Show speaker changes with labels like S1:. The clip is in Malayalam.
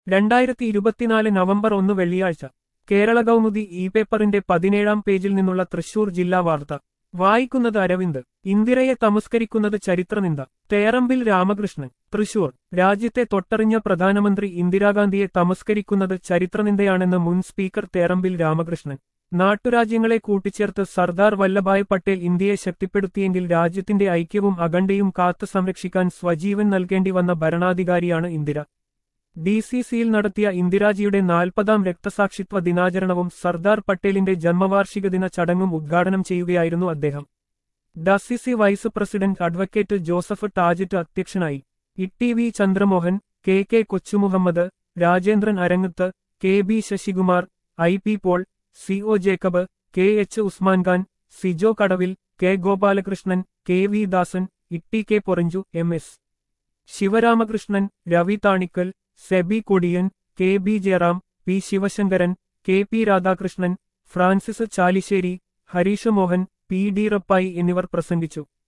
S1: രണ്ടായിരത്തി ഇരുപത്തിനാല് നവംബർ ഒന്ന് വെള്ളിയാഴ്ച കേരള കൗമുദി ഇ പേപ്പറിന്റെ പതിനേഴാം പേജിൽ നിന്നുള്ള തൃശൂർ ജില്ലാ വാർത്ത വായിക്കുന്നത് അരവിന്ദ് ഇന്ദിരയെ തമസ്കരിക്കുന്നത് ചരിത്രനിന്ദ തേറമ്പിൽ രാമകൃഷ്ണൻ തൃശൂർ രാജ്യത്തെ തൊട്ടറിഞ്ഞ പ്രധാനമന്ത്രി ഇന്ദിരാഗാന്ധിയെ തമസ്കരിക്കുന്നത് ചരിത്രനിന്ദയാണെന്ന് മുൻ സ്പീക്കർ തേറമ്പിൽ രാമകൃഷ്ണൻ നാട്ടുരാജ്യങ്ങളെ കൂട്ടിച്ചേർത്ത് സർദാർ വല്ലഭായ് പട്ടേൽ ഇന്ത്യയെ ശക്തിപ്പെടുത്തിയെങ്കിൽ രാജ്യത്തിന്റെ ഐക്യവും അഖണ്ഡയും കാത്തു സംരക്ഷിക്കാൻ സ്വജീവൻ നൽകേണ്ടി വന്ന ഭരണാധികാരിയാണ് ഇന്ദിര ഡി സി സിയിൽ നടത്തിയ ഇന്ദിരാജിയുടെ നാൽപ്പതാം രക്തസാക്ഷിത്വ ദിനാചരണവും സർദാർ പട്ടേലിന്റെ ജന്മവാർഷിക ദിന ചടങ്ങും ഉദ്ഘാടനം ചെയ്യുകയായിരുന്നു അദ്ദേഹം DCC vice president advocate Joseph Tajit അധ്യക്ഷനായി E V Chandramohan K K Kochumuhammed Rajendran Arangath K B Sasikumar I P Paul C O Jacob K H Usman Khan Sijo Kadavil K Gopalakrishnan K V Dasan Itty K Poranchu M S Sivaramakrishnan Ravi Thanikkal Seby Kodiyan K B Jayaram P Sivasankaran K P Radhakrishnan Francis Chalissery Harish Mohan P D Rappai എന്നിവർ പ്രസംഗിച്ചു